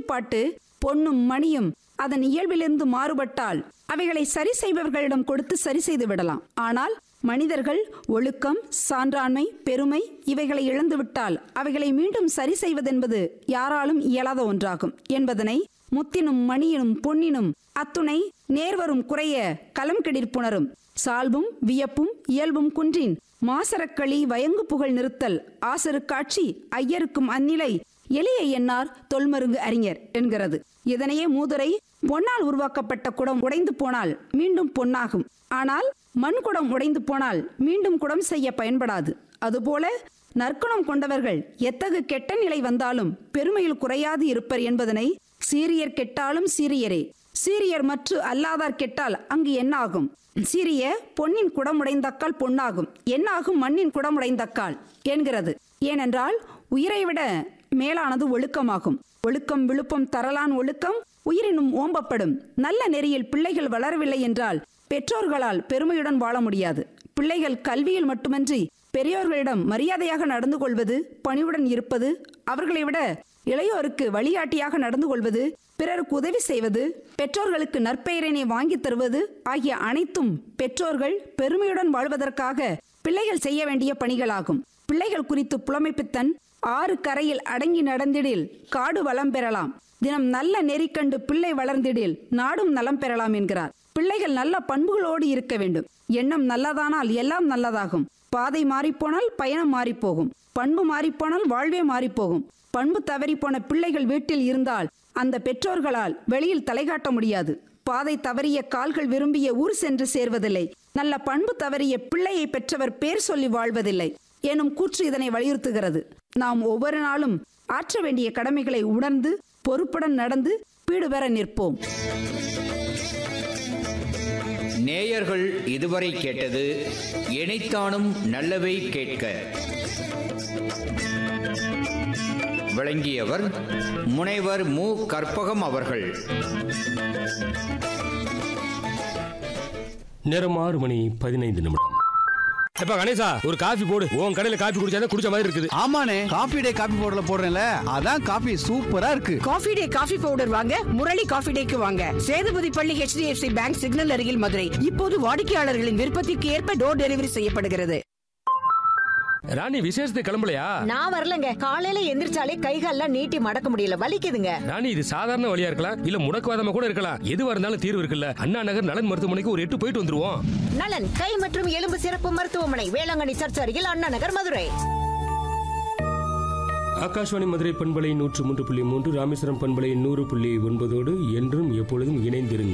கட்டுப்பாட்டு பொன்னும் மணியும் அதன் இயல்பிலிருந்து மாறுபட்டால் அவைகளை சரி செய்பவர்களிடம் கொடுத்து சரி செய்து விடலாம் ஆனால் மனிதர்கள் ஒழுக்கம் சான்றாண்மை பெருமை இவைகளை இழந்துவிட்டால் அவைகளை மீண்டும் சரி செய்வதென்பது யாராலும் இயலாத ஒன்றாகும் என்பதனை முத்தினும் மணியினும் பொன்னினும் அத்துணை நேர்வரும் குறைய களம் கெடிர்ப்புணரும் சால்பும் வியப்பும் இயல்பும் குன்றின் மாசரக்களி வயங்கு புகழ் நிறுத்தல் ஆசரு காட்சி ஐயருக்கும் அந்நிலை எளிய எண்ணார் தொல்மருங்கு அறிஞர் என்கிறது இதனையே மூதுரை பொன்னால் உருவாக்கப்பட்ட குடம் உடைந்து போனால் மீண்டும் பொன்னாகும் ஆனால் மண் குடம் உடைந்து போனால் மீண்டும் குடம் செய்ய பயன்படாது அதுபோல நற்குணம் கொண்டவர்கள் எத்தகு கெட்ட நிலை வந்தாலும் பெருமையில் குறையாது இருப்பர் என்பதனை சீரியர் கெட்டாலும் சீரியரே சீரியர் மற்ற அல்லாதார் கெட்டால் அங்கு என்னாகும் சீரிய பொன்னின் குடமுடைந்தக்கால் பொன்னாகும் என்னாகும் மண்ணின் குடமுடைந்தக்கால் என்கிறது ஏனென்றால் உயிரை விட மேலானது ஒழுக்கமாகும் ஒழுக்கம் விழுப்பம் தரலான் ஒழுக்கம் உயிரினும் ஓம்பப்படும் நல்ல நெறியில் பிள்ளைகள் வளரவில்லை என்றால் பெற்றோர்களால் பெருமையுடன் வாழ முடியாது பிள்ளைகள் கல்வியில் மட்டுமன்றி பெரியோர்களிடம் மரியாதையாக நடந்து கொள்வது பணிவுடன் இருப்பது அவர்களை விட இளையோருக்கு வழிகாட்டியாக நடந்து கொள்வது பிறருக்கு உதவி செய்வது பெற்றோர்களுக்கு நற்பெயரினை வாங்கித் தருவது ஆகிய அனைத்தும் பெற்றோர்கள் பெருமையுடன் வாழ்வதற்காக பிள்ளைகள் செய்ய வேண்டிய பணிகளாகும் பிள்ளைகள் குறித்து புலமைப்பித்தன் ஆறு கரையில் அடங்கி நடந்திடில் காடு வளம் பெறலாம் தினம் நல்ல நெறி கண்டு பிள்ளை வளர்ந்திடில் நாடும் நலம் பெறலாம் என்கிறார் பிள்ளைகள் நல்ல பண்புகளோடு இருக்க வேண்டும் எண்ணம் நல்லதானால் எல்லாம் நல்லதாகும் பாதை மாறிப்போனால் பயணம் மாறிப்போகும் பண்பு மாறிப்போனால் வாழ்வே மாறிப்போகும் பண்பு தவறிப்போன பிள்ளைகள் வீட்டில் இருந்தால் அந்த பெற்றோர்களால் வெளியில் தலைகாட்ட முடியாது பாதை தவறிய கால்கள் விரும்பிய ஊர் சென்று சேர்வதில்லை நல்ல பண்பு தவறிய பிள்ளையை பெற்றவர் பேர் சொல்லி வாழ்வதில்லை எனும் கூற்று இதனை வலியுறுத்துகிறது நாம் ஒவ்வொரு நாளும் ஆற்ற வேண்டிய கடமைகளை உணர்ந்து பொறுப்புடன் நடந்து பீடு பெற நிற்போம் நேயர்கள் இதுவரை கேட்டது இணைத்தானும் நல்லவை கேட்க விளங்கியவர் முனைவர் மு கற்பகம் அவர்கள் நேரம் ஆறு மணி பதினைந்து நிமிடம் எப்ப கணேசா ஒரு காஃபி போடு உன் கடையில காஃபி குடிச்சாதான் குடிச்ச மாதிரி இருக்குது ஆமாண்ணே காபி டே காபி பவுடர்ல போடுறேன்ல அதான் காபி சூப்பரா இருக்கு காஃபி டே காஃபி பவுடர் வாங்க முரளி காஃபி டேக்கு வாங்க சேதுபதி பள்ளி HDFC பேங்க் சிக்னல் அருகில் மதுரை இப்போது வாடிக்கையாளர்களின் விருப்பத்திற்கு ஏற்ப டோர் டெலிவரி செய்யப்படுகிறது ராணி விசேஷத்துக்கு கிளம்பலையா நான் வரலங்க காலையில எந்திரிச்சாலே கைகால்லாம் நீட்டி மடக்க முடியல வலிக்குதுங்க ராணி இது சாதாரண வழியா இருக்கலாம் இல்ல முடக்குவாதமா கூட இருக்கலாம் எதுவா இருந்தாலும் தீர்வு இருக்குல்ல அண்ணா நகர் நலன் மருத்துவமனைக்கு ஒரு எட்டு போயிட்டு வந்துருவோம் நலன் கை மற்றும் எலும்பு சிறப்பு மருத்துவமனை வேளாங்கண்ணி சர்ச் அருகில் அண்ணா நகர் மதுரை ஆகாஷ்வாணி மதுரை பண்பலை நூற்று மூன்று புள்ளி மூன்று ராமேஸ்வரம் பண்பலை நூறு புள்ளி ஒன்பதோடு என்றும் எப்பொழுதும் இணைந்திருங்கள்